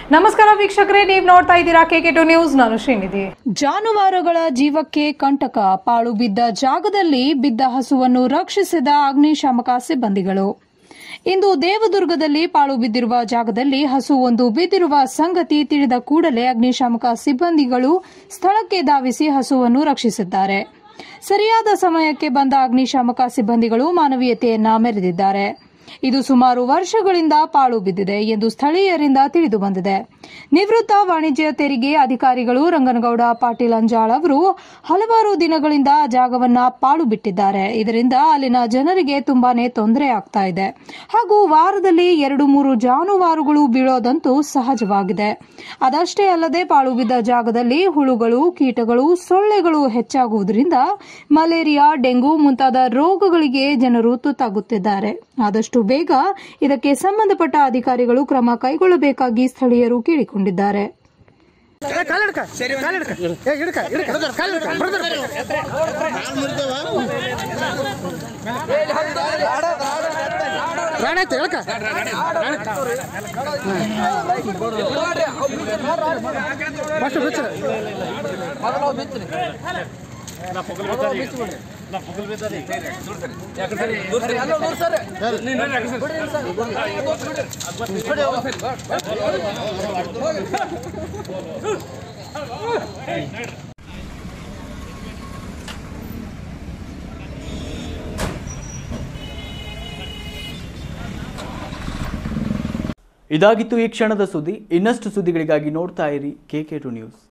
ನಮಸ್ಕಾರ ವೀಕ್ಷಕರೇ ನೀವು ನೋಡ್ತಾ ಇದ್ದೀರಾ ಕೆಕೆ ಟು ನ್ಯೂಸ್ ನಾನು ಶ್ರೀನಿಧಿ ಜಾನುವಾರುಗಳ ಜೀವಕ್ಕೆ ಕಂಟಕ ಪಾಳು ಬಿದ್ದ ಜಾಗದಲ್ಲಿ ಬಿದ್ದ ಹಸುವನ್ನು ರಕ್ಷಿಸಿದ ಅಗ್ನಿಶಾಮಕ ಸಿಬ್ಬಂದಿಗಳು ಇಂದು ದೇವದುರ್ಗದಲ್ಲಿ ಪಾಳು ಬಿದ್ದಿರುವ ಜಾಗದಲ್ಲಿ ಹಸು ಒಂದು ಬಿದ್ದಿರುವ ಸಂಗತಿ ತಿಳಿದ ಕೂಡಲೇ ಅಗ್ನಿಶಾಮಕ ಸಿಬ್ಬಂದಿಗಳು ಸ್ಥಳಕ್ಕೆ ಧಾವಿಸಿ ಹಸುವನ್ನು ರಕ್ಷಿಸಿದ್ದಾರೆ ಸರಿಯಾದ ಸಮಯಕ್ಕೆ ಬಂದ ಅಗ್ನಿಶಾಮಕ ಸಿಬ್ಬಂದಿಗಳು ಮಾನವೀಯತೆಯನ್ನ ಮೆರೆದಿದ್ದಾರೆ ಇದು ಸುಮಾರು ವರ್ಷಗಳಿಂದ ಪಾಳು ಬಿದ್ದಿದೆ ಎಂದು ಸ್ಥಳೀಯರಿಂದ ತಿಳಿದು ಬಂದಿದೆ ನಿವೃತ್ತ ವಾಣಿಜ್ಯ ತೆರಿಗೆ ಅಧಿಕಾರಿಗಳು ರಂಗನಗೌಡ ಪಾಟೀಲ್ ಅಂಜಾಳ್ ಅವರು ಹಲವಾರು ದಿನಗಳಿಂದ ಆ ಜಾಗವನ್ನ ಪಾಳು ಬಿಟ್ಟಿದ್ದಾರೆ ಇದರಿಂದ ಅಲ್ಲಿನ ಜನರಿಗೆ ತುಂಬಾನೇ ತೊಂದರೆ ಆಗ್ತಾ ಇದೆ ಹಾಗೂ ವಾರದಲ್ಲಿ ಎರಡು ಮೂರು ಜಾನುವಾರುಗಳು ಬೀಳೋದಂತೂ ಸಹಜವಾಗಿದೆ ಅದಷ್ಟೇ ಅಲ್ಲದೆ ಪಾಳು ಬಿದ್ದ ಜಾಗದಲ್ಲಿ ಹುಳುಗಳು ಕೀಟಗಳು ಸೊಳ್ಳೆಗಳು ಹೆಚ್ಚಾಗುವುದರಿಂದ ಮಲೇರಿಯಾ ಡೆಂಗು ಮುಂತಾದ ರೋಗಗಳಿಗೆ ಜನರು ತುತ್ತಾಗುತ್ತಿದ್ದಾರೆ ಆದಷ್ಟು ಬೇಗ ಇದಕ್ಕೆ ಸಂಬಂಧಪಟ್ಟ ಅಧಿಕಾರಿಗಳು ಕ್ರಮ ಕೈಗೊಳ್ಳಬೇಕಾಗಿ ಸ್ಥಳೀಯರು ಕೇಳಿಕೊಂಡಿದ್ದಾರೆ ಕಾಲಿಡ್ಕ ಕಾಲಿಡ್ಕ ಏ ಹಿಡ್ಕ ಹಿಡ್ಕ ಕಾಲಿಡ್ಕ ಬ್ರದರ್ ರಾಣ ಐತೆ ಹೇಳ್ಕ ಫಸ್ಟ್ ಬಿಚ್ಚರ ಇದಾಗಿತ್ತು ಈ ಕ್ಷಣದ ಸುದ್ದಿ ಇನ್ನಷ್ಟು ಸುದ್ದಿಗಳಿಗಾಗಿ ನೋಡ್ತಾ ಇರಿ ಕೆ ಕೆ ಟು ನ್ಯೂಸ್